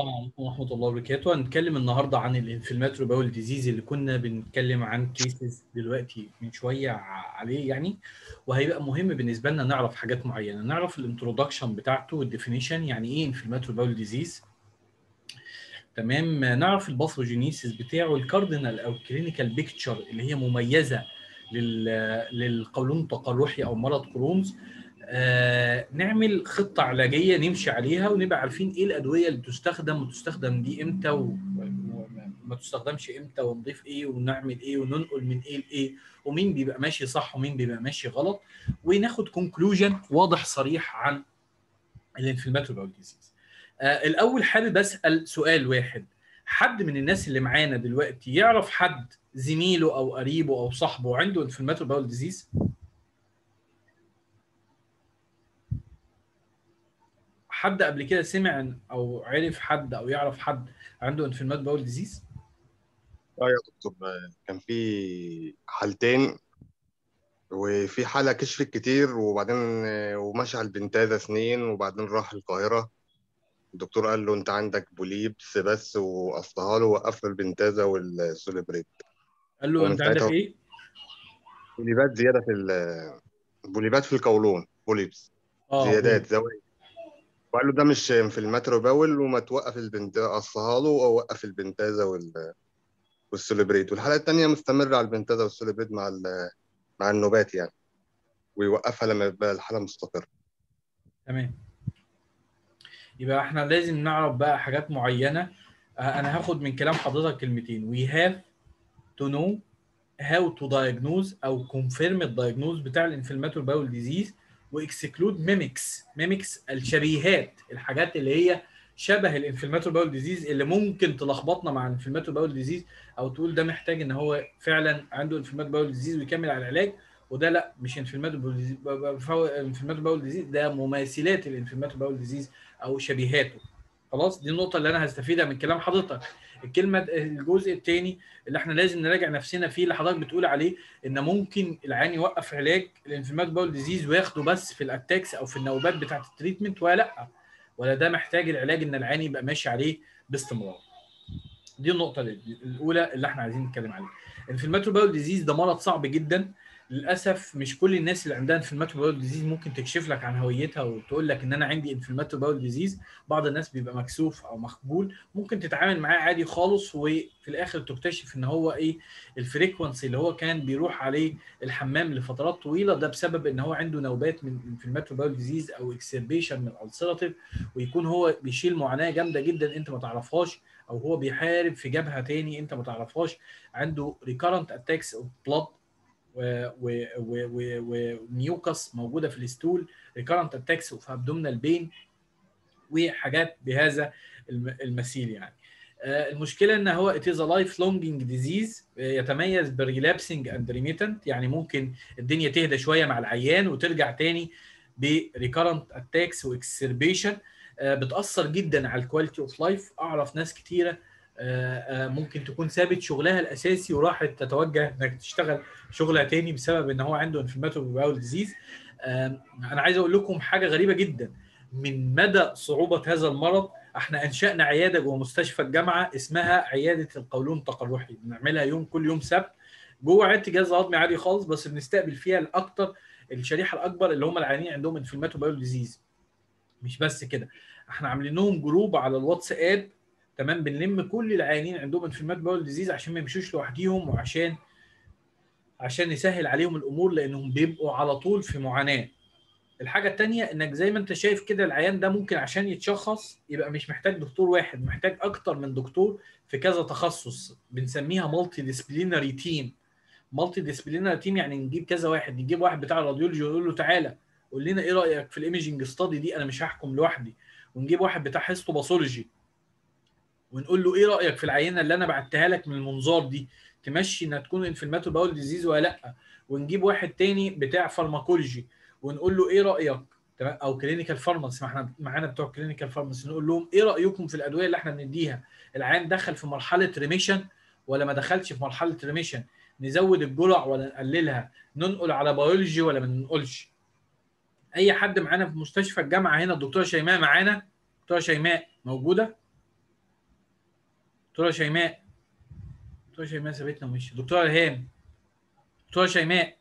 السلام عليكم ورحمة الله وبركاته هنتكلم النهاردة عن الانفلاماتوري باول ديزيز اللي كنا بنتكلم عن كيسز دلوقتي من شوية ع- عليه يعني وهيبقى مهم بالنسبة لنا نعرف حاجات معينة نعرف الانترودكشن بتاعته والديفينيشن يعني ايه انفلاماتوري باول ديزيز تمام نعرف الباثوجينيسيس بتاعه الكاردينال او الكلينيكال بيكتشر اللي هي مميزة لل للقولون التقرحي او مرض كرونز آه، نعمل خطة علاجية نمشي عليها ونبقى عارفين ايه الأدوية اللي تستخدم وتستخدم دي امتى و- وما تستخدمش امتى ونضيف ايه ونعمل ايه وننقل من ايه لايه ومين بيبقى ماشي صح ومين بيبقى ماشي غلط وناخد كونكلوجن واضح صريح عن الانفلاماتوري باول ديزيز. آه الاول حابب اسال سؤال واحد حد من الناس اللي معانا دلوقتي يعرف حد زميله او قريبه او صاحبه عنده انفلاماتوري باول ديزيز؟ حد قبل كده سمع او عرف حد او يعرف حد عنده انفلامات باول ديزيز اه يا دكتور كان في حالتين وفي حالة كشفت كتير وبعدين ومشى على البنتازا سنين وبعدين راح القاهرة الدكتور قال له انت عندك بوليبس بس وقصها له وقف له البنتازا والسوليبريت قال له ومن انت عندك ساعتها ايه بوليبات زيادة في ال- بوليبات في القولون بوليبس اه زيادات قول. زوايد وقال له ده مش في المترو باول وما توقف البنت قصها له او وقف البنتازا وال... والسوليبريت والحالة التانية مستمرة على البنتازا والسوليبريت مع ال... مع النوبات يعني ويوقفها لما يبقى الحالة مستقرة تمام يبقى احنا لازم نعرف بقى حاجات معينه آه، انا هاخد من كلام حضرتك كلمتين we have to know how to diagnose او confirm الدايجنوز بتاع الانفلاماتوري باول ديزيز واكسكلود ميمكس ميمكس الشبيهات الحاجات اللي هي شبه الانفلاماتوري باول ديزيز اللي ممكن تلخبطنا مع الانفلاماتوري باول ديزيز او تقول ده محتاج ان هو فعلا عنده انفلاماتوري باول ديزيز ويكمل على العلاج وده لا مش انفلاماتوري باول ديزيز انفلاماتوري باول ديزيز ده مماثلات الانفلاماتوري باول ديزيز او شبيهاته خلاص دي النقطه اللي انا هستفيدها من كلام حضرتك الكلمه الجزء الثاني اللي احنا لازم نراجع نفسنا فيه اللي حضرتك بتقول عليه ان ممكن العيان يوقف علاج الانفلامات باول ديزيز وياخده بس في الاتاكس او في النوبات بتاعه التريتمنت ولا لا ولا ده محتاج العلاج ان العيان يبقى ماشي عليه باستمرار دي النقطه الاولى اللي احنا عايزين نتكلم عليها الانفلاماتوري باول ديزيز ده مرض صعب جدا للاسف مش كل الناس اللي عندها انفلاماتوري باول ديزيز ممكن تكشف لك عن هويتها وتقول لك ان انا عندي انفلاماتوري باول ديزيز بعض الناس بيبقى مكسوف او مخجول ممكن تتعامل معاه عادي خالص وفي الاخر تكتشف ان هو ايه الفريكونسي اللي هو كان بيروح عليه الحمام لفترات طويله ده بسبب ان هو عنده نوبات من انفلاماتوري باول ديزيز او اكسربيشن من الالسراتيف ويكون هو بيشيل معاناه جامده جدا انت ما تعرفهاش او هو بيحارب في جبهه تاني انت ما تعرفهاش عنده ريكارنت اتاكس اوف بلاد وميوكس موجوده في الستول ريكارنت اتاكس اوف ابدومينال بين وحاجات بهذا الم- المثيل يعني آه، المشكله ان هو it is a life longing disease آه، يتميز بالريلابسنج اند ريميتنت يعني ممكن الدنيا تهدى شويه مع العيان وترجع تاني بريكارنت اتاكس واكسربيشن بتاثر جدا على الكواليتي اوف لايف اعرف ناس كتيره آه، آه، ممكن تكون سابت شغلها الاساسي وراحت تتوجه انك تشتغل شغلها تاني بسبب ان هو عنده انفلاماتوري باول ديزيز انا عايز اقول لكم حاجه غريبه جدا من مدى صعوبه هذا المرض احنا انشانا عياده جوه مستشفى الجامعه اسمها عياده القولون التقرحي بنعملها يوم كل يوم سبت جوه عياده جهاز هضمي عادي خالص بس بنستقبل فيها الاكتر الشريحه الاكبر اللي هم العيانين عندهم انفلاماتوري باول ديزيز مش بس كده احنا عاملين لهم جروب على الواتساب تمام بنلم كل العيانين عندهم انفلاماتوري باول ديزيز عشان ما يمشوش لوحديهم وعشان عشان نسهل عليهم الامور لانهم بيبقوا على طول في معاناه الحاجه التانية انك زي ما انت شايف كده العيان ده ممكن عشان يتشخص يبقى مش محتاج دكتور واحد محتاج اكتر من دكتور في كذا تخصص بنسميها مالتي ديسبلينري تيم مالتي ديسبلينري تيم يعني نجيب كذا واحد نجيب واحد بتاع الراديولوجي ونقول له تعالى قول لنا ايه رايك في الايميجنج ستادي دي انا مش هحكم لوحدي ونجيب واحد بتاع هيستوباثولوجي ونقول له ايه رايك في العينه اللي انا بعتها لك من المنظار دي تمشي انها تكون انفلاماتوري باول ديزيز ولا لا ونجيب واحد تاني بتاع فارماكولوجي ونقول له ايه رايك تمام او كلينيكال فارماسي ما احنا معانا بتوع كلينيكال فارماسي نقول لهم ايه رايكم في الادويه اللي احنا بنديها العيان دخل في مرحله ريميشن ولا ما دخلش في مرحله ريميشن نزود الجرع ولا نقللها ننقل على بيولوجي ولا ما ننقلش اي حد معانا في مستشفى الجامعه هنا الدكتوره شيماء معانا دكتوره شيماء موجوده دكتوره شيماء دكتوره شيماء سابتنا ومشي دكتوره الهام دكتوره شيماء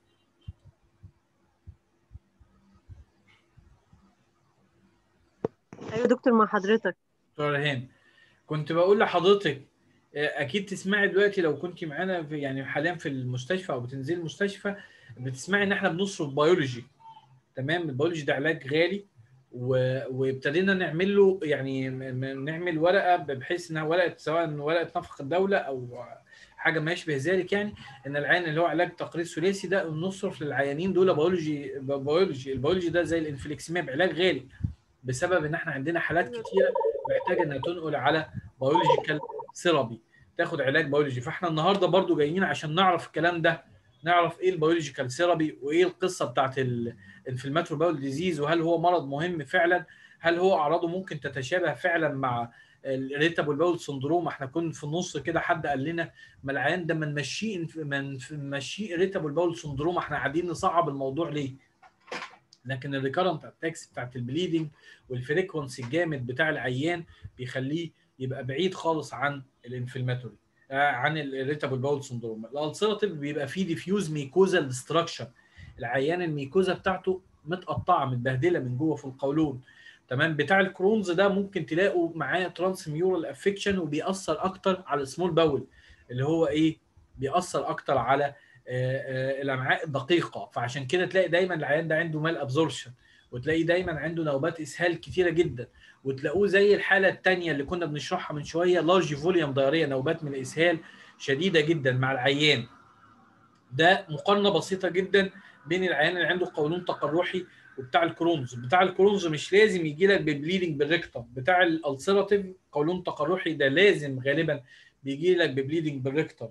ايوه دكتور مع حضرتك دكتوره الهام كنت بقول لحضرتك آه، اكيد تسمعي دلوقتي لو كنت معانا في يعني حاليا في المستشفى او بتنزلي المستشفى بتسمعي ان احنا بنصرف بيولوجي تمام البيولوجي ده علاج غالي و- وابتدينا نعمل له يعني م- م- نعمل ورقه بحيث انها ورقه سواء ورقه نفق الدوله او حاجه ما يشبه ذلك يعني ان العيان اللي هو علاج تقرير ثلاثي ده نصرف للعيانين دول بيولوجي بيولوجي البيولوجي ده زي الانفليكسيماب علاج غالي بسبب ان احنا عندنا حالات كتيره محتاجه انها تنقل على بيولوجيكال ثيرابي تاخد علاج بيولوجي فاحنا النهارده برضو جايين عشان نعرف الكلام ده نعرف ايه البيولوجيكال ثيرابي وايه القصه بتاعت الانفلاماتوري باول ديزيز وهل هو مرض مهم فعلا هل هو اعراضه ممكن تتشابه فعلا مع الريتابل باول سندروم احنا كنا في النص كده حد قال لنا ما العيان ده ما نمشيه ما نمشيه ريتابل باول سندروم احنا قاعدين نصعب الموضوع ليه لكن الريكارنت اتاكس بتاعت البليدنج والفريكونسي الجامد بتاع العيان بيخليه يبقى بعيد خالص عن الانفلاماتوري آه عن الريتابل باول سندروم الالسيراتيف بيبقى فيه ديفيوز ميكوزال ديستراكشن العيان الميكوزا بتاعته متقطعه متبهدله من جوه في القولون تمام بتاع الكرونز ده ممكن تلاقوا معاه ترانس ميورال افكشن وبيأثر اكتر على السمول باول اللي هو ايه بيأثر اكتر على آه، آه، الامعاء الدقيقه فعشان كده تلاقي دايما العيان ده عنده مال ابزوربشن وتلاقيه دايما عنده نوبات اسهال كتيره جدا وتلاقوه زي الحاله الثانيه اللي كنا بنشرحها من شويه لارج فوليوم دايريه نوبات من الاسهال شديده جدا مع العيان ده مقارنه بسيطه جدا بين العيان اللي عنده قولون تقرحي وبتاع الكرونز بتاع الكرونز مش لازم يجي لك ببليدنج بالريكتم بتاع الالسيراتيف قولون تقرحي ده لازم غالبا بيجي لك ببليدنج بالريكتم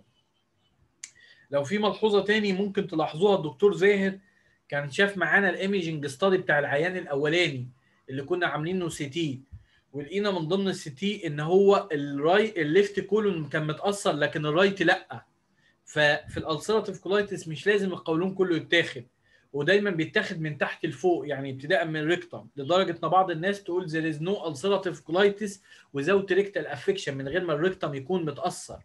لو في ملحوظه تاني ممكن تلاحظوها الدكتور زاهر كان شاف معانا الايميجنج ستادي بتاع العيان الاولاني اللي كنا عاملينه سي تي ولقينا من ضمن السي تي ان هو الراي الليفت كولون كان متاثر لكن الرايت لا ففي الالسيراتيف كولايتس مش لازم القولون كله يتاخد ودايما بيتاخد من تحت لفوق يعني ابتداء من الريكتم لدرجه ان بعض الناس تقول there is no ulcerative colitis without rectal affection من غير ما الريكتم يكون متاثر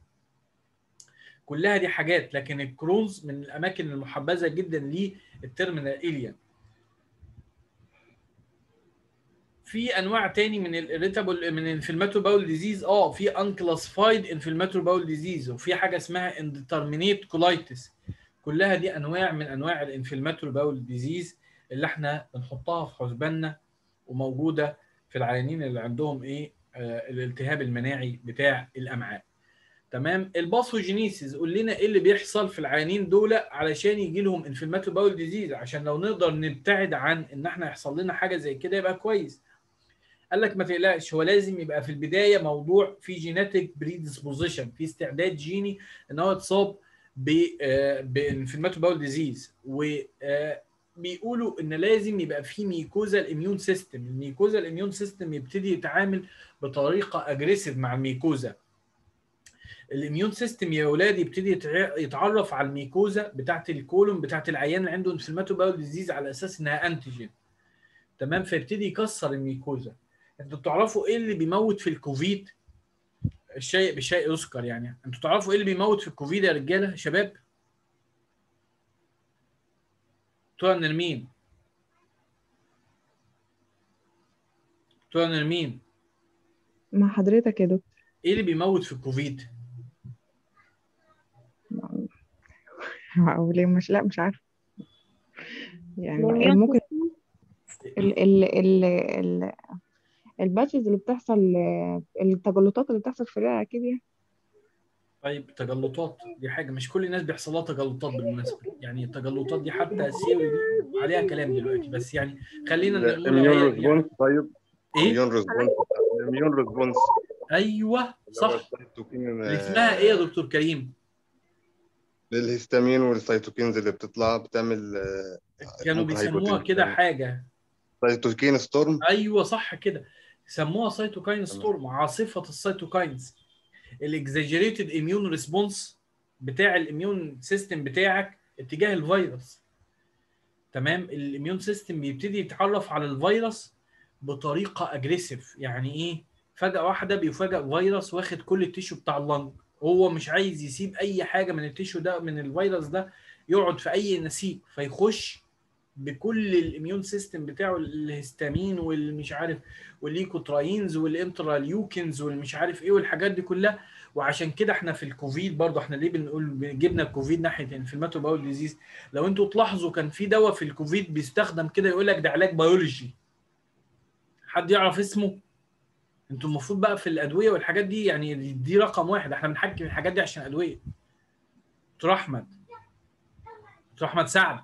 كلها دي حاجات لكن الكرونز من الاماكن المحبذه جدا للترمينال اليان في انواع تاني من الاريتابل من الانفلماتور باول ديزيز اه في انكلاسفايد انفلماتور باول ديزيز وفي حاجه اسمها انديترمينيت كولايتس كلها دي انواع من انواع الانفلماتور باول ديزيز اللي احنا بنحطها في حسباننا وموجوده في العيانين اللي عندهم ايه آه الالتهاب المناعي بتاع الامعاء تمام الباثوجينيسيس قول لنا ايه اللي بيحصل في العيانين دول علشان يجي لهم انفلماتور باول ديزيز عشان لو نقدر نبتعد عن ان احنا يحصل لنا حاجه زي كده يبقى كويس قال لك ما تقلقش هو لازم يبقى في البدايه موضوع في جيناتيك بريدisposition في استعداد جيني ان هو يتصاب بانفلماتور باول ديزيز وبيقولوا ان لازم يبقى في ميكوزا الاميون سيستم الميكوزا الاميون سيستم يبتدي يتعامل بطريقه اجريسيف مع الميكوزا الاميون سيستم يا اولاد يبتدي يتعرف على الميكوزا بتاعت الكولون بتاعت العيان اللي عنده انفلماتور باول ديزيز على اساس انها انتيجين تمام فيبتدي يكسر الميكوزا انتوا بتعرفوا ايه اللي بيموت في الكوفيد الشيء بالشيء يذكر يعني انتوا تعرفوا ايه اللي بيموت في الكوفيد يا رجاله يا شباب بتوع نرمين بتوع نرمين مع حضرتك يا دكتور ايه اللي بيموت في الكوفيد او ليه مش لا مش عارفه يعني الإميون ممكن ال ال ال ال الباتشز اللي بتحصل التجلطات اللي بتحصل في الرئه اكيد يعني طيب تجلطات دي حاجه مش كل الناس بيحصل لها تجلطات بالمناسبه يعني التجلطات دي حتى سيوي دي عليها كلام دلوقتي بس يعني خلينا نقول الاميون هي- ريسبونس طيب ايه الاميون ريسبونس الاميون ريسبونس ايوه صح السيتوكين اللي اسمها ايه يا دكتور كريم للهستامين والسيتوكينز اللي بتطلع بتعمل آه، كانوا ممكن بيسموها هايبوتنشن. كده حاجه سيتوكين ستورم ايوه صح كده سموها سيتوكاين ستورم عاصفه السيتوكاينز الاكزاجيريتد اميون ريسبونس بتاع الاميون سيستم بتاعك اتجاه الفيروس تمام الاميون سيستم بيبتدي يتعرف على الفيروس بطريقه اجريسيف يعني ايه فجاه واحده بيفاجئ فيروس واخد كل التيشو بتاع اللنج هو مش عايز يسيب اي حاجه من التيشو ده من الفيروس ده يقعد في اي نسيج فيخش بكل الاميون سيستم بتاعه الهستامين والمش عارف والليكوتراينز والانتراليوكنز والمش عارف ايه والحاجات دي كلها وعشان كده احنا في الكوفيد برضه احنا ليه بنقول جبنا الكوفيد ناحيه انفلاماتو باول ديزيز لو انتوا تلاحظوا كان في دواء في الكوفيد بيستخدم كده يقول لك ده علاج بيولوجي حد يعرف اسمه انتوا المفروض بقى في الادويه والحاجات دي يعني دي, دي رقم واحد احنا بنحكي في الحاجات دي عشان ادويه دكتور احمد دكتور احمد سعد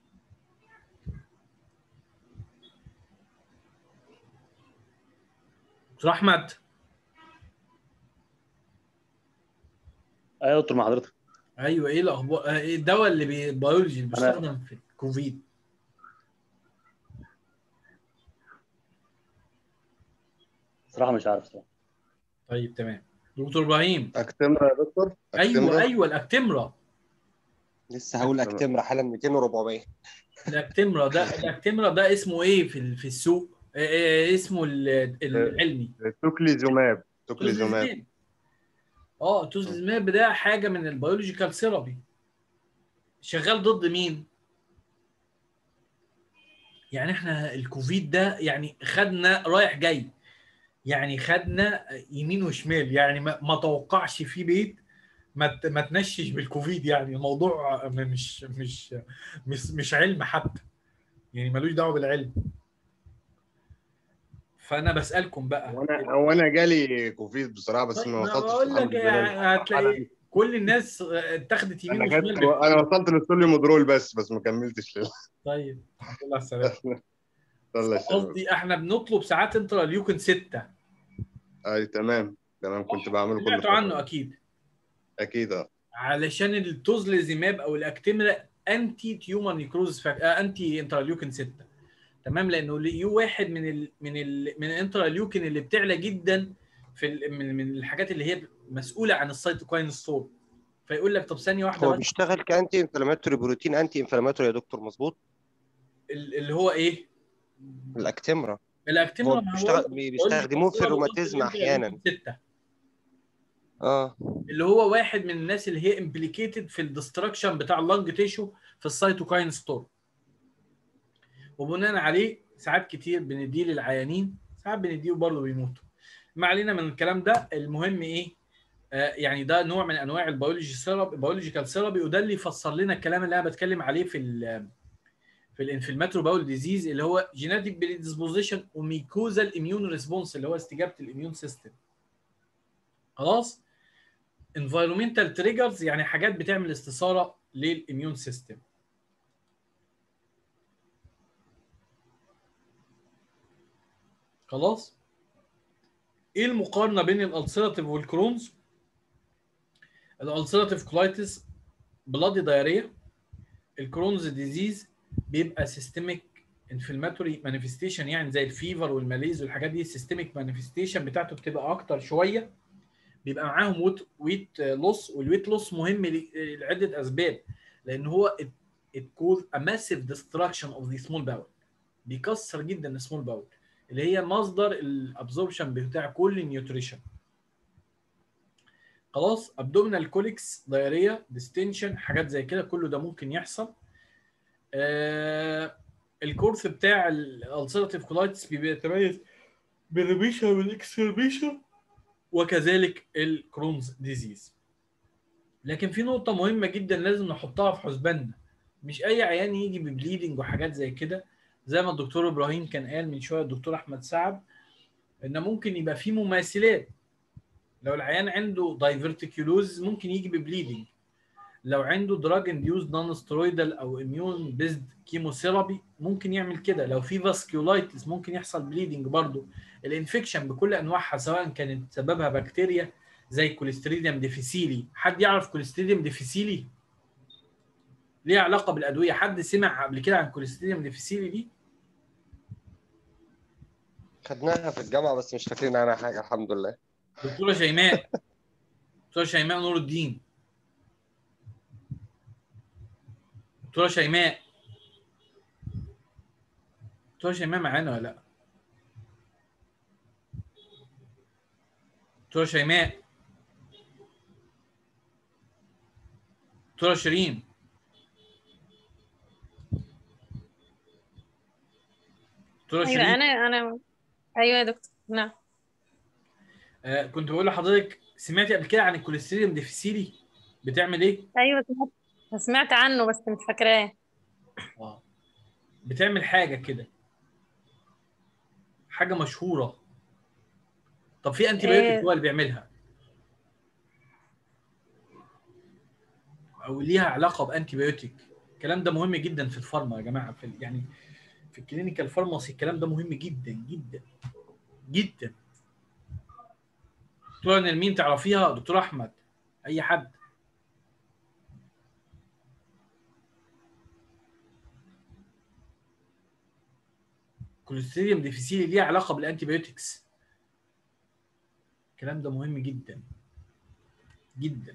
دكتور احمد ايوه يا دكتور مع حضرتك ايوه ايه الاخبار آه، ايه الدواء اللي بي- البيولوجي اللي بيستخدم في الكوفيد صراحه مش عارف صراحه طيب تمام دكتور ابراهيم اكتمرا يا دكتور ايوه أكتمرا؟ ايوه الاكتمرا لسه هقول تمام. اكتمرا حالا 200 و400 الاكتمرا ده الاكتمرا ده اسمه ايه في ال- في السوق إيه إيه اسمه ال- العلمي توكليزوماب توكليزوماب توزلزماب اه توزلزماب ده حاجه من البيولوجيكال ثيرابي شغال ضد مين يعني احنا الكوفيد ده يعني خدنا رايح جاي يعني خدنا يمين وشمال يعني ما, ما توقعش في بيت ما ت- ما تنشش بالكوفيد يعني الموضوع مش مش مش مش علم حتى يعني ملوش دعوه بالعلم فانا بسالكم بقى وانا وانا جالي كوفيد بصراحه بس طيب ما ما وصلتش بقول الحمد لك لله يعني هتلاقي كل الناس اتخذت يمين انا وشمال خدت انا وصلت للسوليومودرول بس بس ما كملتش لل طيب الحمد لله على السلامه الله يسلمك قصدي احنا بنطلب ساعات انتراليوكين 6 اي تمام تمام كنت بعمله كل سمعتوا فترة. عنه اكيد اكيد اه علشان التوزليزيماب او الاكتمرا انتي تيومر نيكروز فاك... آه انتي انتراليوكين 6 تمام لانه يو واحد من ال... من ال... من الانتراليوكين اللي بتعلى جدا في ال... من من الحاجات اللي هي مسؤوله عن السيتوكاين ستور فيقول لك طب ثانيه واحده هو بس بيشتغل كانتي انفلاماتوري بروتين انتي انفلاماتوري يا دكتور مظبوط ال- اللي هو ايه الاكتمرا الاكتمرا هو ما بيشتغل بقول- بي- بقول لك بيستخدموه في هو الروماتيزم بيقول احيانا انتراليوكين 6 اه اللي هو واحد من الناس اللي هي امبليكيتد في الدستركشن بتاع اللنج تيشو في السيتوكاين ستور وبناء عليه ساعات كتير بنديه للعيانين ساعات بنديه برضه بيموتوا ما علينا من الكلام ده المهم ايه آه يعني ده نوع من انواع البيولوجي ثيرابي البيولوجيكال ثيرابي وده اللي يفسر لنا الكلام اللي انا بتكلم عليه في ال في الانفلاماتوري باول ديزيز اللي هو جينيتيك بريدisposition وميكوزال اميون ريسبونس اللي هو استجابه الاميون سيستم خلاص environmental triggers يعني حاجات بتعمل استثاره للاميون سيستم خلاص ايه المقارنه بين الالسيراتيف والكرونز الالسيراتيف كولايتس بلادي دايريا الكرونز ديزيز بيبقى سيستميك انفلاماتوري مانيفستيشن يعني زي الفيفر والماليز والحاجات دي السيستميك مانيفستيشن بتاعته بتبقى اكتر شويه بيبقى معاهم ويت ويت لوس والويت لوس مهم ل- لعده اسباب لان هو it, it cause a massive destruction of the small bowel بيكسر جدا السمول باول اللي هي مصدر الابزوربشن بتاع كل النيوتريشن خلاص ابدومينال كوليكس دايريا ديستنشن حاجات زي كده كله ده ممكن يحصل آه الكورس بتاع الالسيراتيف كولايتس بيتميز بالريميشن والاكسربيشن وكذلك الكرونز ديزيز لكن في نقطة مهمة جدا لازم نحطها في حسباننا مش أي عيان يجي ببليدنج وحاجات زي كده زي ما الدكتور إبراهيم كان قال من شوية الدكتور أحمد سعد إن ممكن يبقى في مماثلات لو العيان عنده دايفرتيكيولوز ممكن يجي ببليدنج لو عنده دراج انديوز نون سترويدال او اميون بيزد كيموثيرابي ممكن يعمل كده لو في فاسكيولايتس ممكن يحصل بليدنج برضو الانفكشن بكل انواعها سواء كانت سببها بكتيريا زي كوليستريديوم ديفيسيلي حد يعرف كوليستريديوم ديفيسيلي ليه علاقه بالادويه حد سمع قبل كده عن كوليستريديوم ديفيسيلي دي خدناها في الجامعه بس مش فاكرين عنها حاجه الحمد لله دكتوره شيماء دكتوره شيماء نور الدين دكتوره شيماء دكتوره شيماء معانا ولا لا دكتوره شيماء دكتوره شيرين دكتوره ايوه شيرين انا انا ايوه يا دكتور نعم آه كنت بقول لحضرتك سمعتي قبل كده عن الكوليستيريوم ديفيسيلي بتعمل ايه؟ ايوه سمعت سمعت عنه بس مش فاكراه اه بتعمل حاجه كده حاجه مشهوره طب في انتي بايوتيك إيه؟ هو اللي بيعملها او ليها علاقه بانتي بايوتيك الكلام ده مهم جدا في الفارما يا جماعه في ال- يعني في الكلينيكال فارماسي الكلام ده مهم جدا جدا جدا دكتوره نرمين تعرفيها دكتور احمد اي حد كوليستيريوم ديفيسيلي ليها علاقه بالانتي بايوتكس الكلام ده مهم جدا جدا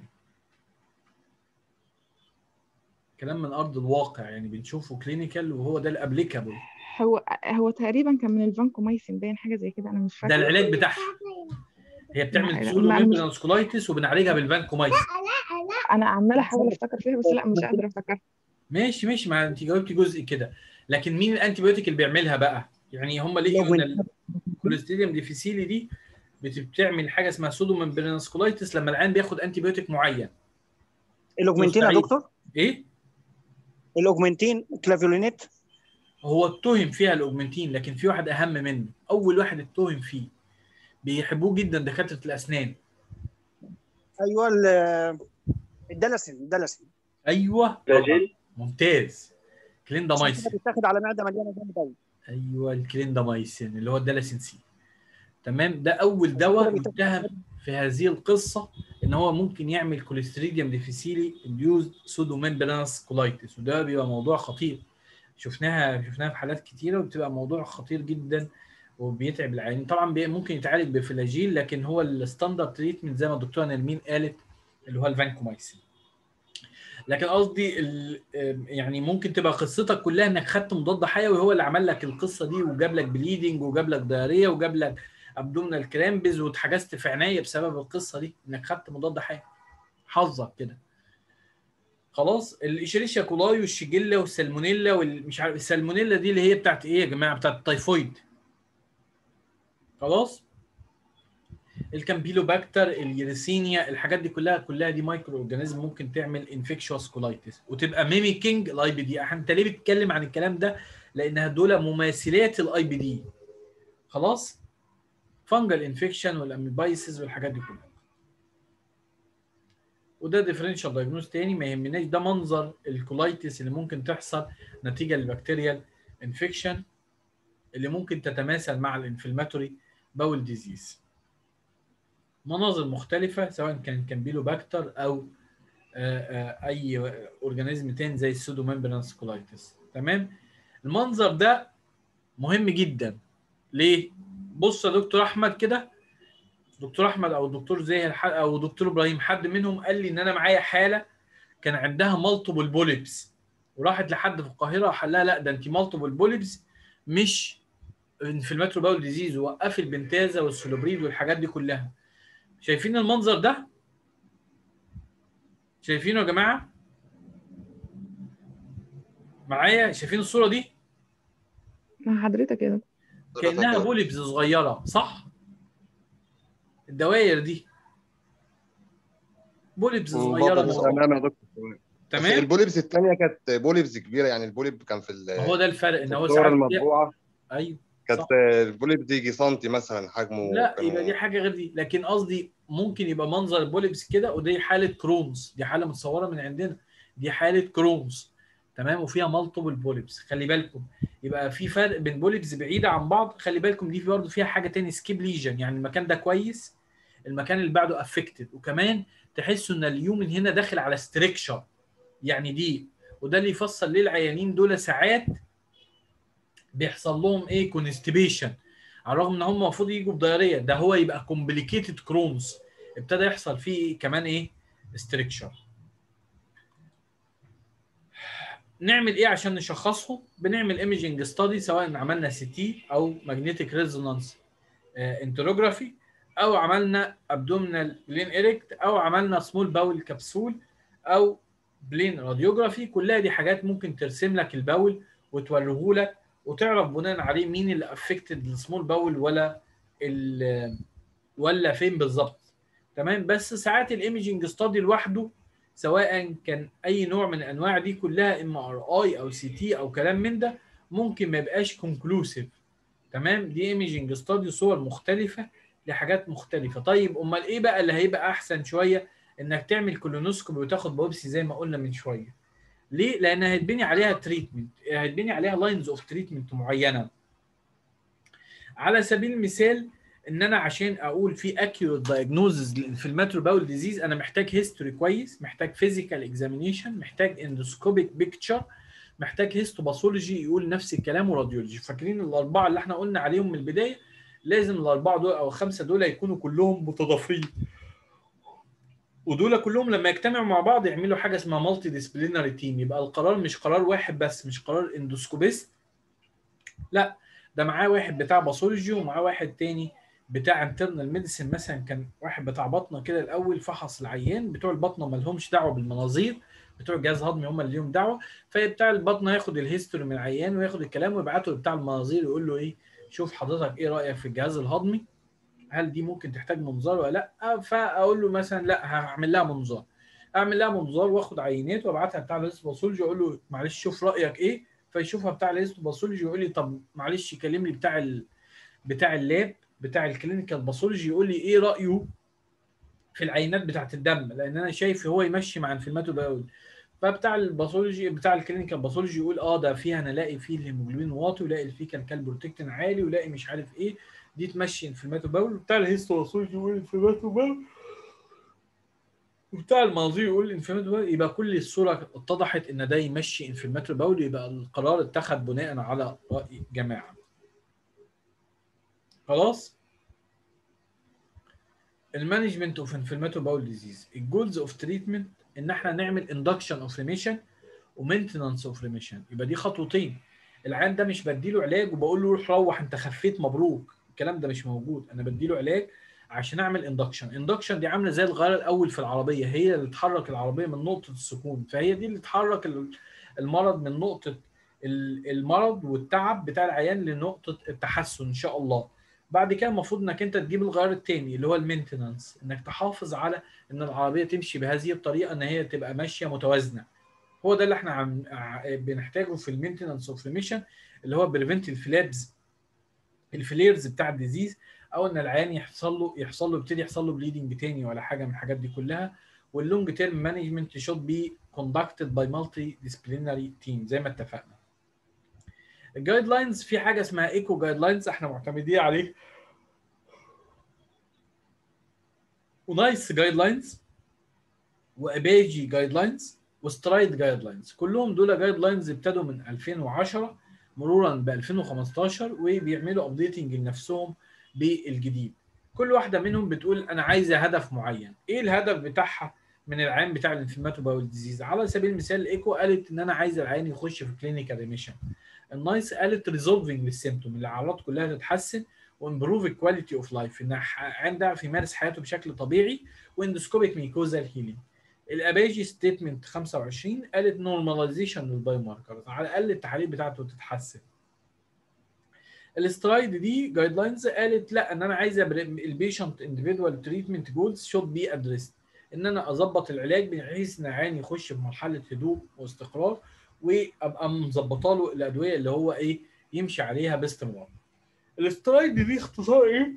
كلام من ارض الواقع يعني بنشوفه كلينيكال وهو ده الابليكابل هو هو تقريبا كان من الفانكومايسين باين حاجه زي كده انا مش ده فاكره العلاج بتاعها هي لا، بتعمل لا، سودو لا، أنا مش- ميمبرانس كولايتس وبنعالجها بالفانكومايسين انا عماله احاول افتكر فيها بس لا مش قادره افتكر ماشي ماشي ما انت جاوبتي جزء كده لكن مين الانتي بايوتيك اللي بيعملها بقى يعني هم ليه قلنا الكوليستيريوم ديفيسيلي دي بت- بتعمل حاجه اسمها سودو ميمبرانس كولايتس لما العيان بياخد انتي بايوتيك معين الاوجمنتين يا مستعيد. دكتور ايه الاوجمنتين كلافيولينيت هو اتهم فيها الاوجمنتين لكن في واحد اهم منه اول واحد اتهم فيه بيحبوه جدا دكاتره الاسنان ايوه ال- الدلسين الدلسين ايوه فلاجيل ممتاز كليندامايسين بيتاخد على معده مليانه جامد قوي ايوه الكليندامايسين اللي هو الدلاسين سي تمام ده اول دواء متهم في هذه القصه ان هو ممكن يعمل كوليستريديوم ديفيسيلي انديوز سودو ميمبرانس كولايتس وده بيبقى موضوع خطير شفناها شفناها في حالات كتيره وبتبقى موضوع خطير جدا وبيتعب العيانين طبعا بي- ممكن يتعالج بفلاجيل لكن هو الستاندرد تريتمنت زي ما الدكتوره نرمين قالت اللي هو الفانكومايسين لكن قصدي ال- يعني ممكن تبقى قصتك كلها انك خدت مضاد حيوي هو اللي عمل لك القصه دي وجاب لك بليدنج وجاب لك دايريه وجاب لك ابدومينال كرامبز واتحجزت في عناية بسبب القصه دي انك خدت مضاد حيوي حظك كده خلاص الاشيريشيا كولاي والشيجيلا والسالمونيلا والمش عارف السالمونيلا دي اللي هي بتاعت ايه يا جماعه بتاعت التيفويد خلاص الكامبيلوباكتر اليرسينيا الحاجات دي كلها كلها دي مايكرو اورجانيزم ممكن تعمل انفكشوس كولايتس وتبقى ميميكينج الاي بي دي انت ليه بتتكلم عن الكلام ده لانها دول مماثلات الاي بي دي خلاص فانجل انفكشن والاميبايسز والحاجات دي كلها وده ديفرنشال دايجنوز تاني ما يهمناش ده منظر الكولايتس اللي ممكن تحصل نتيجه للبكتيريال انفكشن اللي ممكن تتماثل مع الانفلماتوري باول ديزيز مناظر مختلفة سواء كان كامبيلوباكتر أو آه، آه، أي أورجانيزم تاني زي السودو ميمبرانس كولايتس تمام المنظر ده مهم جدا ليه؟ بص يا دكتور أحمد كده دكتور أحمد أو دكتور زاهر ح- أو دكتور إبراهيم حد منهم قال لي إن أنا معايا حالة كان عندها مالتيبل بوليبس وراحت لحد في القاهرة وحلها لا ده أنت مالتيبل بوليبس مش انفلماتوري باول ديزيز ووقفي البنتازا والسولوبريد والحاجات دي كلها شايفين المنظر ده شايفينه يا جماعه معايا شايفين الصوره دي مع حضرتك كده كانها بوليبز صغيره صح الدوائر دي بوليبز صغيره بابا موجودة. تمام يا دكتور بس تمام البوليبس الثانيه كانت بوليبس كبيره يعني البوليب كان في ال- هو ده الفرق ان هو الصوره ساعات المطبوعه ايوه كانت صح. البوليب دي يجي سنتي مثلا حجمه لا كان- يبقى دي حاجه غير دي لكن قصدي ممكن يبقى منظر البوليبس كده ودي حاله كرونز دي حاله متصوره من عندنا دي حاله كرونز تمام وفيها مالتيبل بوليبس خلي بالكم يبقى في فرق بين بوليبس بعيده عن بعض خلي بالكم دي برضه فيها حاجه تاني سكيب ليجن يعني المكان ده كويس المكان اللي بعده افكتد وكمان تحسوا ان اليومن هنا داخل على ستريكشر يعني دي وده اللي يفسر ليه العيانين دول ساعات بيحصل لهم ايه كونستيبيشن على الرغم ان هم المفروض يجوا بدايريه ده هو يبقى كومبليكيتد كرونز ابتدى يحصل فيه كمان ايه ستريكشر نعمل ايه عشان نشخصه بنعمل ايميجنج ستادي سواء عملنا سي تي او ماجنتيك ريزونانس انتروجرافي او عملنا ابدومينال بلين اريكت او عملنا سمول باول كبسول او بلين راديوجرافي كلها دي حاجات ممكن ترسم لك الباول وتوريه لك وتعرف بناء عليه مين اللي افكتد السمول باول ولا ال ولا فين بالظبط تمام بس ساعات الايمجنج ستادي لوحده سواء كان اي نوع من الانواع دي كلها ام ار اي او سي تي او كلام من ده ممكن ما يبقاش كونكلوسيف تمام دي ايمجنج ستادي صور مختلفه لحاجات مختلفه طيب امال ايه بقى اللي هيبقى احسن شويه انك تعمل كولونوسكوبي وتاخد بوبسي زي ما قلنا من شويه ليه لان هيتبني عليها تريتمنت هيتبني عليها لاينز اوف تريتمنت معينه على سبيل المثال ان انا عشان اقول في اكيوريت دايجنوزز للانفلاماتوري باول ديزيز انا محتاج هيستوري كويس محتاج فيزيكال اكزامينيشن محتاج اندوسكوبيك بيكتشر محتاج هيستوباثولوجي يقول نفس الكلام وراديولوجي فاكرين الاربعه اللي احنا قلنا عليهم من البدايه لازم الاربعه دول او الخمسه دول يكونوا كلهم متضافرين ودول كلهم لما يجتمعوا مع بعض يعملوا حاجه اسمها مالتي ديسبلينري تيم يبقى القرار مش قرار واحد بس مش قرار اندوسكوبيست لا ده معاه واحد بتاع باثولوجي ومعاه واحد تاني بتاع انترنال ميديسن مثلا كان واحد بتاع بطنه كده الاول فحص العيان بتوع البطنه ما لهمش دعوه بالمناظير بتوع الجهاز الهضمي هم اللي ليهم دعوه فبتاع البطنه ياخد الهيستوري من العيان وياخد الكلام ويبعته لبتاع المناظير يقول له ايه شوف حضرتك ايه رايك في الجهاز الهضمي هل دي ممكن تحتاج منظار ولا لا فاقول له مثلا لا هعمل لها منظار اعمل لها منظار واخد عينات وابعتها بتاع الهيستوباثولوجي اقول له معلش شوف رايك ايه فيشوفها بتاع الهيستوباثولوجي يقول لي طب معلش كلم لي بتاع ال... بتاع اللاب بتاع الكلينيكال باثولوجي يقول لي ايه رايه في العينات بتاعت الدم لان انا شايف هو يمشي مع انفلاماتو باول فبتاع الباثولوجي بتاع الكلينيكال باثولوجي يقول اه ده فيها انا الاقي فيه الهيموجلوبين واطي ولاقي الفيكال كالبروتكتين عالي ولاقي مش عارف ايه دي تمشي انفلاماتو باول وبتاع الهيستوباثولوجي يقول انفلاماتو باول وبتاع المناظير يقول انفلاماتو باول يبقى كل الصوره اتضحت ان ده يمشي انفلاماتو باول يبقى القرار اتخذ بناء على راي جماعه خلاص المانجمنت اوف انفلاماتو باول ديزيز الجولز اوف تريتمنت ان احنا نعمل اندكشن اوف ريميشن ومينتنانس اوف ريميشن يبقى دي خطوتين العيان ده مش بديله علاج وبقول له روح روح انت خفيت مبروك الكلام ده مش موجود انا بديله علاج عشان اعمل اندكشن اندكشن دي عامله زي الغيار الاول في العربيه هي اللي تحرك العربيه من نقطه السكون فهي دي اللي تحرك المرض من نقطه المرض والتعب بتاع العيان لنقطه التحسن ان شاء الله بعد كده المفروض انك انت تجيب الغيار الثاني اللي هو المينتنانس انك تحافظ على ان العربيه تمشي بهذه الطريقه ان هي تبقى ماشيه متوازنه هو ده اللي احنا عم بنحتاجه في المينتنانس اوف ريميشن اللي هو بريفنت الفلابز الفليرز بتاع الديزيز او ان العيان يحصل له يحصل له يبتدي يحصل له بليدنج تاني ولا حاجه من الحاجات دي كلها واللونج تيرم مانجمنت شود بي كوندكتد باي مالتي ديسبلينري تيم زي ما اتفقنا الجايد لاينز في حاجه اسمها ايكو جايد لاينز احنا معتمدين عليه ونايس جايد لاينز وابيجي جايد لاينز وسترايد جايد لاينز كلهم دول جايد لاينز ابتدوا من 2010 مرورا ب 2015 وبيعملوا ابديتنج لنفسهم بالجديد كل واحده منهم بتقول انا عايزه هدف معين ايه الهدف بتاعها من العين بتاع الانفلاماتو باول ديزيز على سبيل المثال الايكو قالت ان انا عايزه العين يخش في كلينيكال ريميشن النايس قالت ريزولفنج للسيمتوم الاعراض كلها تتحسن وامبروف الكواليتي اوف لايف ان العين ده يمارس حياته بشكل طبيعي واندوسكوبيك ميكوزال هيلينج الاباجي ستيتمنت 25 قالت نورماليزيشن للبايو ماركرز على الاقل التحاليل بتاعته تتحسن السترايد دي جايد لاينز قالت لا ان انا عايزه البيشنت انديفيدوال تريتمنت جولز شود بي ادريست ان انا اظبط العلاج بحيث ان العيان يخش في مرحله هدوء واستقرار وابقى مظبطه له الادويه اللي هو ايه يمشي عليها باستمرار. السترايد دي اختصار ايه؟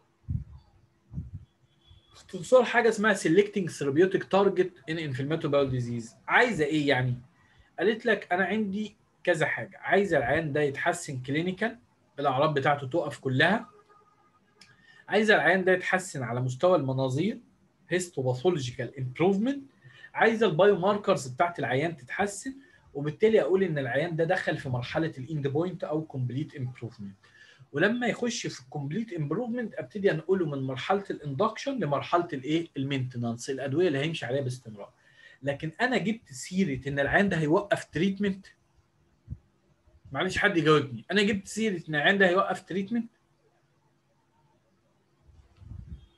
اختصار حاجه اسمها selecting therapeutic target in inflammatory bowel disease عايزه ايه يعني؟ قالت لك انا عندي كذا حاجه عايزه العيان ده يتحسن كلينيكال الاعراض بتاعته تقف كلها عايزه العيان ده يتحسن على مستوى المناظير هيستوباثولوجيكال امبروفمنت عايزه البايو ماركرز بتاعت العيان تتحسن وبالتالي اقول ان العيان ده دخل في مرحله الاند بوينت او كومبليت امبروفمنت ولما يخش في الكومبليت امبروفمنت ابتدي انقله من مرحله الاندكشن لمرحله الايه المينتنانس الادويه اللي هيمشي عليها باستمرار لكن انا جبت سيره ان العيان ده هيوقف تريتمنت معلش حد يجاوبني انا جبت سيره ان العيان ده هيوقف تريتمنت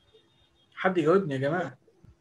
حد يجاوبني يا جماعه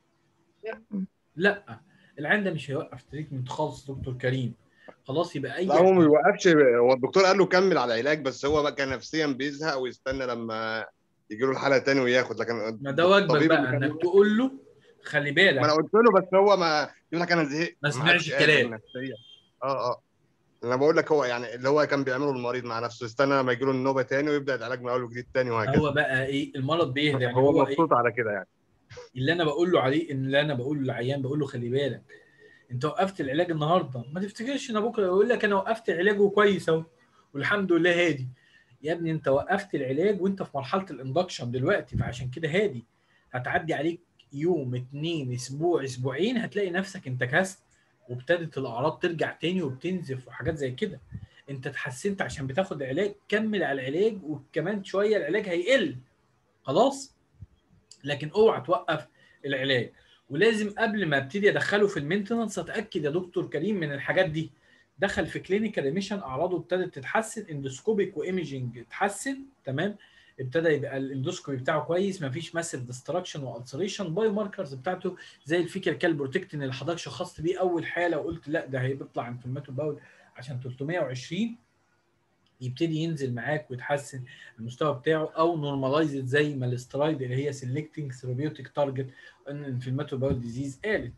لا العيان ده مش هيوقف تريتمنت خالص دكتور كريم خلاص يبقى اي لا هو ما بيوقفش هو الدكتور قال له كمل على العلاج بس هو بقى كان نفسيا بيزهق ويستنى لما يجي له الحاله تاني وياخد لكن ما ده واجبك الطبيب بقى اللي كان- انك تقول له خلي ما انا بالك قلت له بس هو ما يقول لك انا زهقت ما سمعش عادش قادر الكلام. نفسيا اه اه انا بقول لك هو يعني اللي هو كان بيعمله المريض مع نفسه يستنى لما يجي له النوبه تاني ويبدا العلاج من اول وجديد تاني وهكذا هو بقى ايه المرض بيهدى يعني هو هو ايه مبسوط على كده يعني اللي انا بقول له عليه ان اللي انا بقول له للعيان بقول له خلي بالك انت وقفت العلاج النهارده ما تفتكرش ان بكره يقول لك انا وقفت العلاج وكويس اهو والحمد لله هادي يا ابني انت وقفت العلاج وانت في مرحله الاندكشن دلوقتي فعشان كده هادي هتعدي عليك يوم اتنين اسبوع اسبوعين هتلاقي نفسك انتكست وابتدت الاعراض ترجع تاني وبتنزف وحاجات زي كده انت اتحسنت عشان بتاخد علاج كمل على العلاج وكمان شويه العلاج هيقل خلاص لكن اوعى توقف العلاج ولازم قبل ما ابتدي ادخله في المينتنس اتاكد يا دكتور كريم من الحاجات دي دخل في كلينيكال ريميشن اعراضه ابتدت تتحسن اندوسكوبيك وايمجنج اتحسن تمام ابتدى يبقى الاندوسكوبي بتاعه كويس مفيش ماسيف ديستراكشن والسريشن بايو ماركرز بتاعته زي الفيكال كال بروتكتين اللي حضرتك شخصت بيه اول حاله وقلت لا ده هيطلع انفلاماتو باول عشان 320 يبتدي ينزل معاك ويتحسن المستوى بتاعه او نورماليزد زي ما الاسترايد اللي هي سيلكتنج ثيرابيوتيك تارجت ان انفلاماتو باول ديزيز قالت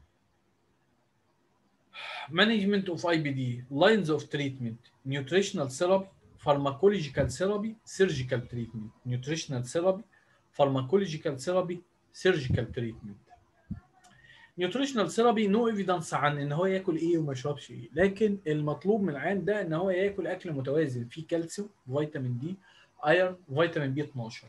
management of IBD lines of treatment nutritional therapy pharmacological therapy surgical treatment nutritional therapy pharmacological therapy surgical treatment nutritional therapy no evidence عن ان هو ياكل ايه وما يشربش ايه لكن المطلوب من العيان ده ان هو ياكل اكل متوازن فيه كالسيوم فيتامين دي ايرون فيتامين بي 12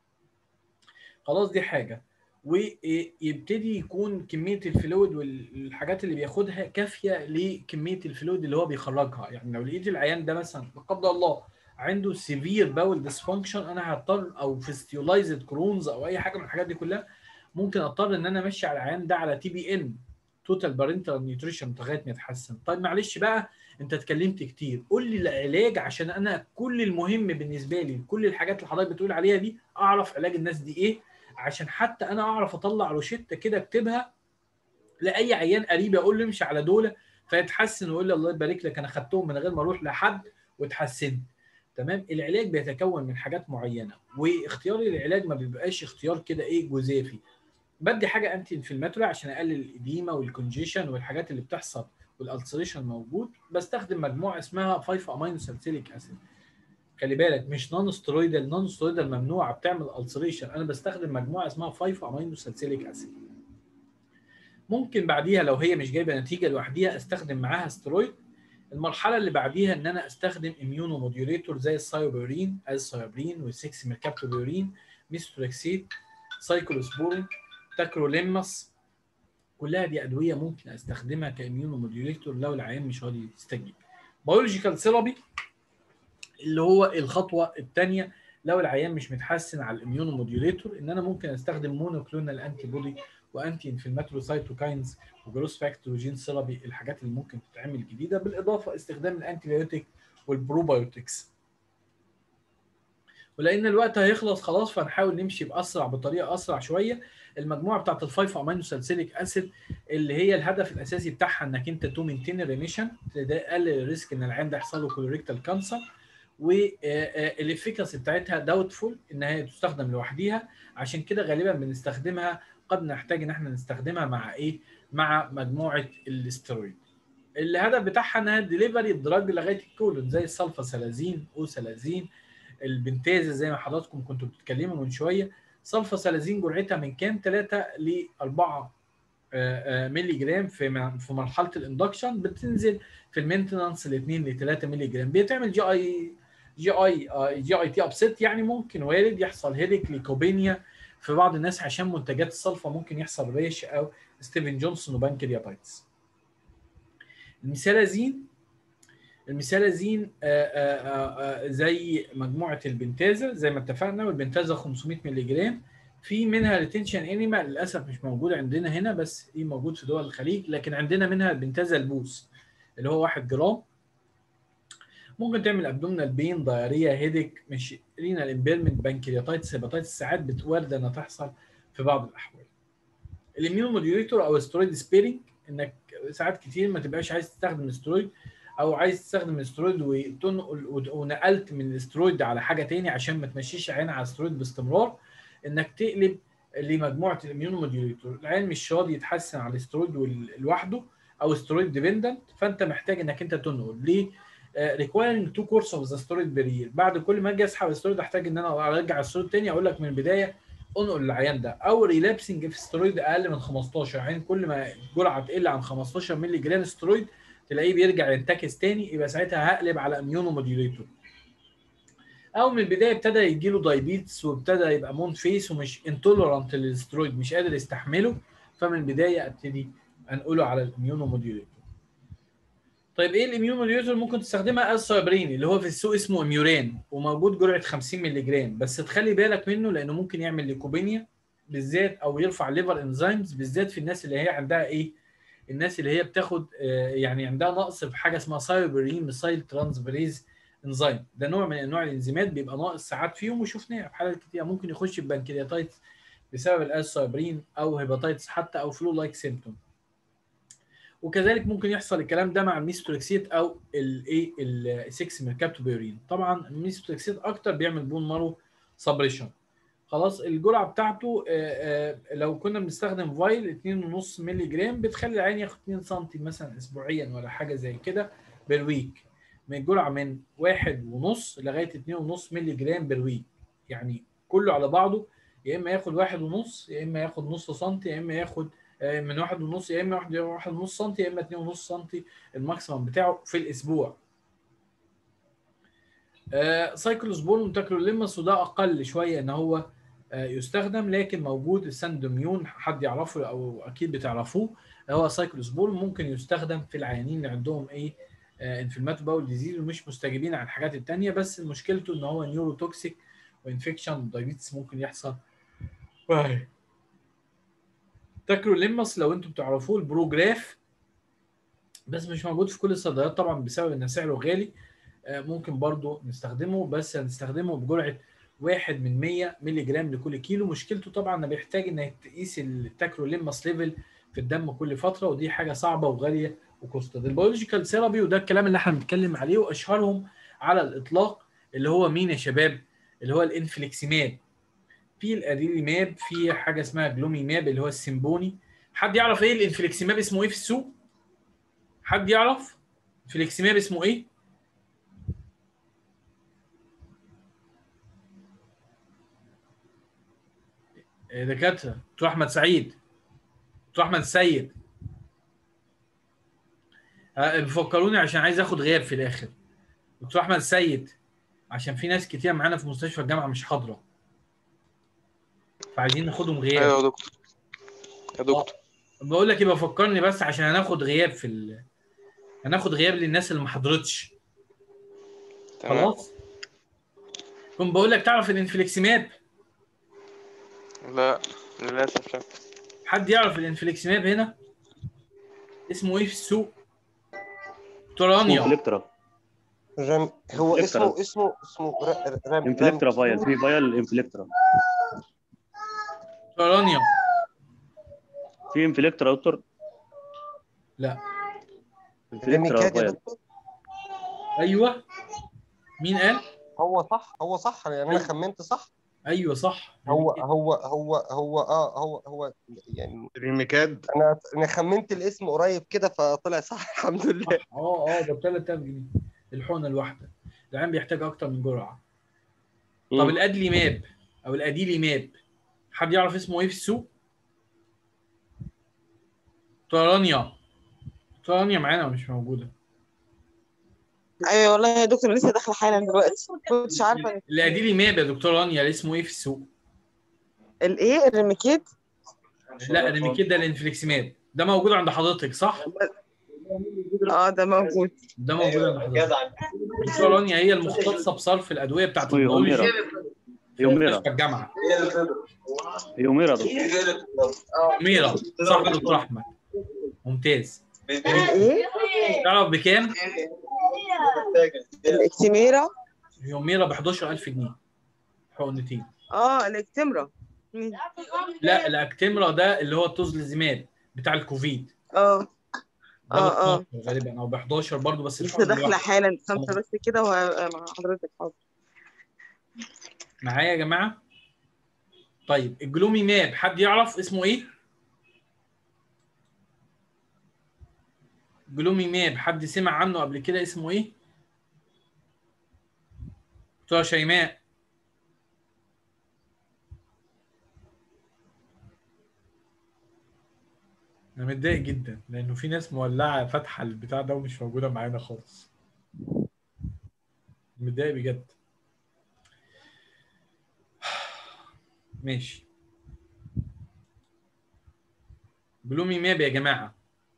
خلاص دي حاجه ويبتدي يكون كميه الفلويد والحاجات اللي بياخدها كافيه لكميه الفلويد اللي هو بيخرجها يعني لو لقيت العيان ده مثلا لا قدر الله عنده سيفير باول ديسفانكشن انا هضطر او فيستيولايزد كرونز او اي حاجه من الحاجات دي كلها ممكن اضطر ان انا امشي على العيان ده على تي بي ان توتال بارنتال نيوتريشن لغايه ما يتحسن طيب معلش بقى انت اتكلمت كتير قول لي العلاج عشان انا كل المهم بالنسبه لي كل الحاجات اللي حضرتك بتقول عليها دي اعرف علاج الناس دي ايه عشان حتى انا اعرف اطلع روشته كده اكتبها لاي عيان قريب اقول له امشي على دول فيتحسن ويقول لي الله يبارك لك انا خدتهم من غير ما اروح لحد واتحسنت تمام العلاج بيتكون من حاجات معينه واختياري للعلاج ما بيبقاش اختيار كده ايه جزافي بدي حاجه انتي انفلاماتوري عشان اقلل الاديمه والكونجيشن والحاجات اللي بتحصل والالسريشن موجود بستخدم مجموعه اسمها 5 امينو سالسيليك اسيد خلي بالك مش نون سترويدال نون سترويدال ممنوعه بتعمل السريشن انا بستخدم مجموعه اسمها 5 امينو سالسيليك اسيد ممكن بعديها لو هي مش جايبه نتيجه لوحديها استخدم معاها سترويد المرحله اللي بعديها ان انا استخدم اميونو موديوليتور زي السايوبيورين السايوبرين والسكس ميركابتوليورين ميستوركسيت سايكلوسبورين تاكروليماس كلها دي ادويه ممكن استخدمها كاميونو موديوليتور لو العيان مش راضي يستجيب بيولوجيكال ثيرابي اللي هو الخطوه الثانيه لو العيان مش متحسن على الاميونو موديوليتور ان انا ممكن استخدم مونوكلونال انتي بودي وانتي انفلاماتوري سايتوكاينز وجروس فاكتور وجين ثيرابي الحاجات اللي ممكن تتعمل جديده بالاضافه استخدام الانتيبيوتيك والبروبايوتكس ولان الوقت هيخلص خلاص فنحاول نمشي باسرع بطريقه اسرع شويه المجموعه بتاعت الفايف امينو سالسيليك اسيد اللي هي الهدف الاساسي بتاعها انك انت تو مينتين ريميشن تقلل الريسك ان العيان ده يحصل له كولوريكتال كانسر والافيكاسي بتاعتها داوتفول ان هي تستخدم لوحديها عشان كده غالبا بنستخدمها قد نحتاج ان احنا نستخدمها مع ايه مع مجموعه الاسترويد الهدف بتاعها انها ديليفري الدراج لغايه الكولون زي السلفاسلازين اوسلازين البنتازا زي ما حضراتكم كنتوا بتتكلموا من شويه سلفاسلازين جرعتها من كام 3 ل 4 مللي جرام في في مرحله الاندكشن بتنزل في المينتنانس ل 2 ل 3 مللي جرام بتعمل جي اي جي اي جي اي تي ابسيت يعني ممكن وارد يحصل هيديك ليكوبينيا في بعض الناس عشان منتجات الصلفه ممكن يحصل ريش او ستيفن جونسون وبانكرياتايتس الميثالازين الميثالازين زي مجموعه البنتازا زي ما اتفقنا والبنتازا 500 مللي جرام في منها ريتنشن انيما للاسف مش موجود عندنا هنا بس ايه موجود في دول الخليج لكن عندنا منها البنتازا البوس اللي هو 1 جرام ممكن تعمل ابدومينال بين دايريا هيديك مش رينال امبيرمنت بانكرياتايتس هيباتايتس ساعات بتورد انها تحصل في بعض الاحوال الاميون موديوليتور او سترويد سبيرنج انك ساعات كتير ما تبقاش عايز تستخدم سترويد او عايز تستخدم الاسترويد وتنقل ونقلت من الاسترويد على حاجه تاني عشان ما تمشيش عين على الاسترويد باستمرار انك تقلب لمجموعه الاميون موديوليتور العين مش راضي يتحسن على الاسترويد وال- لوحده او استرويد ديبندنت فانت محتاج انك انت تنقل ليه ريكوايرنج تو كورس اوف ذا سترويد برير بعد كل ما اجي اسحب الاسترويد احتاج ان انا ارجع الاسترويد تاني اقول لك من البدايه انقل العيان ده او ريلابسنج في سترويد اقل من 15 عين كل ما الجرعه تقل عن 15 مللي جرام سترويد تلاقيه بيرجع ينتكس تاني يبقى ساعتها هقلب على اميونو موديوليتور او من البدايه ابتدى يجي له دايبيتس وابتدى يبقى مون فيس ومش انتولرانت للسترويد مش قادر يستحمله فمن البدايه ابتدي انقله على الاميونو موديوليتور طيب ايه الاميونو موديوليتور ممكن تستخدمها السايبرين اللي هو في السوق اسمه اميوران وموجود جرعه 50 مللي جرام بس تخلي بالك منه لانه ممكن يعمل ليكوبينيا بالذات او يرفع ليفر انزيمز بالذات في الناس اللي هي عندها ايه الناس اللي هي بتاخد آه، يعني عندها نقص في حاجه اسمها سايبرين ميسايل ترانسفيريز انزيم ده نوع من انواع الانزيمات بيبقى ناقص ساعات فيهم وشفناها في حالات كتير ممكن يخش ببنكرياتايتس بسبب الاسايبرين او هيباتايتس حتى او فلو لايك سيمتوم وكذلك ممكن يحصل الكلام ده مع الميستولكسيت او الايه ال 6 ميركابتوبيورين طبعا الميستولكسيت اكتر بيعمل بون مارو سبريشن خلاص الجرعه بتاعته آه، آه، لو كنا بنستخدم فايل 2.5 مللي جرام بتخلي العين ياخد 2 سم مثلا اسبوعيا ولا حاجه زي كده بالويك من الجرعه من واحد ونص لغايه 2.5 مللي جرام بالويك يعني كله على بعضه يا اما ياخد واحد ونص يا اما ياخد نص سم يا اما ياخد آه، من واحد ونص يا اما واحد واحد ونص سم يا اما اتنين ونص سم الماكسيمم بتاعه في الاسبوع آه، سايكلوسبول وتاكروليمس وده اقل شويه ان هو آه، يستخدم لكن موجود الساندوميون حد يعرفه او اكيد بتعرفوه هو سايكلوسبول ممكن يستخدم في العيانين اللي عندهم ايه انفلماتو باول ديزيز ومش مستجيبين على الحاجات التانية بس مشكلته ان هو نيورو توكسيك وانفكشن دايبيتس ممكن يحصل واي. تاكروليمس لو انتم بتعرفوه البروجراف بس مش موجود في كل الصيدليات طبعا بسبب ان سعره غالي آه، ممكن برضو نستخدمه بس هنستخدمه بجرعه واحد من 100 مللي جرام لكل كيلو مشكلته طبعا انه بيحتاج انك تقيس التاكروليماس ليفل في الدم كل فتره ودي حاجه صعبه وغاليه وكوستد البيولوجيكال ثيرابي وده الكلام اللي احنا بنتكلم عليه واشهرهم على الاطلاق اللي هو مين يا شباب اللي هو الانفليكسيماب في الاديليماب في حاجه اسمها جلوميماب اللي هو السيمبوني حد يعرف ايه الانفليكسيماب اسمه ايه في السوق حد يعرف انفليكسيماب اسمه ايه إيه دكاتره دكتور احمد سعيد دكتور احمد السيد آه، بيفكروني عشان عايز اخد غياب في الاخر دكتور احمد السيد عشان في ناس كتير معانا في مستشفى الجامعه مش حاضره فعايزين ناخدهم غياب ايوه يا دكتور يا دكتور بقول لك يبقى فكرني بس عشان هناخد غياب في ال... هناخد غياب للناس اللي ما حضرتش تمام خلاص كنت بقول لك تعرف الانفليكسيماب لا للاسف لا حد يعرف الانفليكسيماب هنا اسمه ايه في السوق تورانيا انفليكترا رام هو إنفليكترا. اسمه اسمه اسمه را- رام انفليكترا رام- فايل في فايل انفليكترا تورانيا في انفليكترا يا دكتور لا انفليكترا ريميكاد يا فايل دكتور ايوه مين قال هو صح هو صح يعني انا أيوة. خمنت صح ايوه صح هو هو هو هو اه هو هو يعني ريميكاد انا انا خمنت الاسم قريب كده فطلع صح الحمد لله اه اه ده ب 3000 جنيه الحقنه الواحده العيان بيحتاج اكتر من جرعه طب مم. الادلي ماب او الاديلي ماب حد يعرف اسمه ايه في السوق تورانيا تورانيا معانا ولا مش موجوده ايوه والله يا دكتور لسه داخله حالا دلوقتي كنتش عارفه الاديلي ماب يا دكتور رانيا اسمه ايه في السوق الايه الريميكيد لا الريميكيد ده الانفليكسيماب ده موجود عند حضرتك صح اه ده موجود ده موجود عند حضرتك دكتور رانيا هي المختصه بصرف الادويه بتاعت اسمه البيولوجي يوميرا في يوميرا مستشفى الجامعه يوميرا يا دكتور ميرا صح يا دكتور احمد ممتاز الايه تعرف بكام؟ الاكتيميرا يوميرا ب 11000 جنيه حقنتين اه الاكتمرا مم. لا الاكتمرا ده اللي هو التوزليزيماب بتاع الكوفيد اه ده ب اه اه 12 غالبا او ب 11 برضه بس لسه الحقن داخله الواحده حالا خمسه بس كده وهبقى مع حضرتك حاضر معايا يا جماعه طيب الجلومي ماب حد يعرف اسمه ايه جلومي ماب حد سمع عنه قبل كده اسمه ايه دكتوره شيماء انا متضايق جدا لانه في ناس مولعه فاتحه البتاع ده ومش موجوده معانا خالص متضايق بجد ماشي بلومي ماب يا جماعه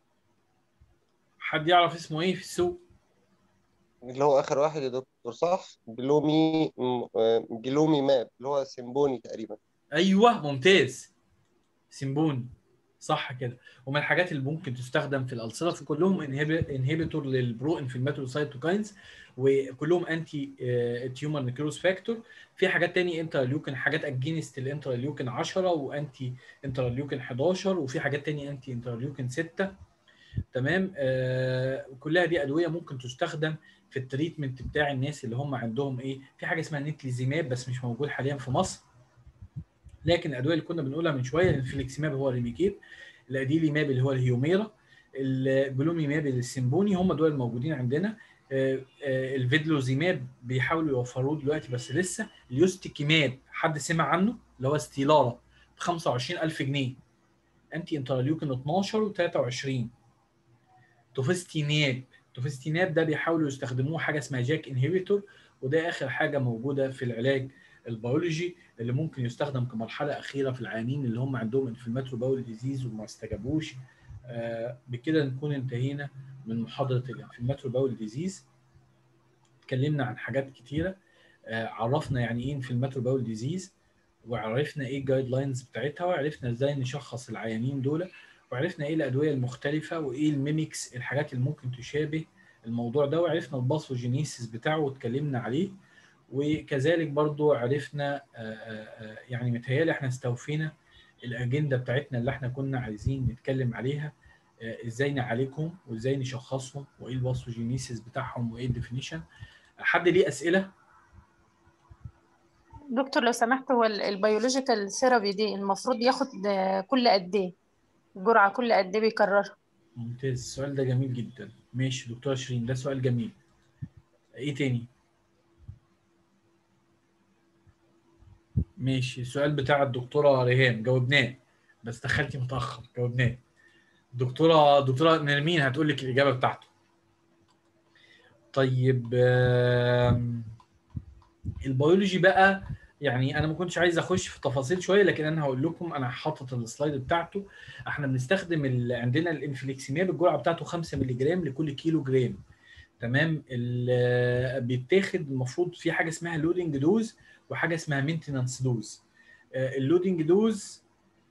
حد يعرف اسمه ايه في السوق اللي هو اخر واحد يا دكتور صح جلومي م- آه، جلومي ماب اللي هو سيمبوني تقريبا ايوه ممتاز سيمبوني صح كده ومن الحاجات اللي ممكن تستخدم في الالسره في كلهم انهبيتور للبرو انفلاماتوري سايتوكاينز وكلهم انتي تيومر نيكروز فاكتور في حاجات تاني انترليوكين حاجات اجينست الانترليوكين 10 وانتي انترليوكين 11 وفي حاجات تاني انتي انترليوكين 6 تمام آه كلها دي ادويه ممكن تستخدم في التريتمنت بتاع الناس اللي هم عندهم ايه في حاجه اسمها نيتليزيماب بس مش موجود حاليا في مصر لكن الادويه اللي كنا بنقولها من شويه الفليكسيماب هو الريميكيب الاديليماب اللي هو الهيوميرا الجلوميماب السيمبوني هم دول الموجودين عندنا آه، آه، الفيدلوزيماب بيحاولوا يوفروه دلوقتي بس لسه اليوستيكيماب حد سمع عنه اللي هو ستيلارا ب 25000 جنيه انتي انترليوكين 12 و23 توفستيناب توفستيناب ده بيحاولوا يستخدموه حاجه اسمها جاك انهبيتور وده اخر حاجه موجوده في العلاج البيولوجي اللي ممكن يستخدم كمرحله اخيره في العيانين اللي هم عندهم انفلاماتوري باول ديزيز وما استجابوش آه بكده نكون انتهينا من محاضره الانفلاماتوري باول ديزيز اتكلمنا عن حاجات كتيره آه عرفنا يعني ايه انفلاماتوري باول ديزيز وعرفنا ايه الجايد لاينز بتاعتها وعرفنا ازاي نشخص العيانين دول وعرفنا ايه الادويه المختلفه وايه الميميكس الحاجات اللي ممكن تشابه الموضوع ده وعرفنا الباثوجينيسيس بتاعه واتكلمنا عليه وكذلك برضو عرفنا آه، آه، آه، يعني متهيألي احنا استوفينا الاجنده بتاعتنا اللي احنا كنا عايزين نتكلم عليها آه، ازاي نعالجهم وازاي نشخصهم وايه الباثوجينيسيس بتاعهم وايه الديفينيشن حد ليه اسئله دكتور لو سمحت هو ال- البيولوجيكال ثيرابي دي المفروض ياخد آه، كل قد ايه جرعة كل قد ايه بيكررها ممتاز السؤال ده جميل جدا ماشي دكتوره شيرين ده سؤال جميل ايه تاني ماشي السؤال بتاع الدكتوره ريهام جاوبناه بس دخلتي متاخر جاوبناه دكتوره دكتوره نرمين هتقول لك الاجابه بتاعته طيب آم، البيولوجي بقى يعني انا ما كنتش عايز اخش في تفاصيل شويه لكن انا هقول لكم انا حاطط السلايد بتاعته احنا بنستخدم ال... عندنا الانفليكسيماب الجرعه بتاعته 5 مللي جرام لكل كيلو جرام تمام ال- بيتاخد المفروض في حاجه اسمها لودنج دوز وحاجه اسمها مينتنانس دوز اللودنج دوز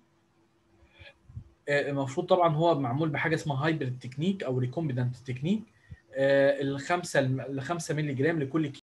آه، المفروض طبعا هو معمول بحاجه اسمها هايبرد تكنيك او ريكومبيدنت تكنيك الخمسه الخمسه مللي جرام لكل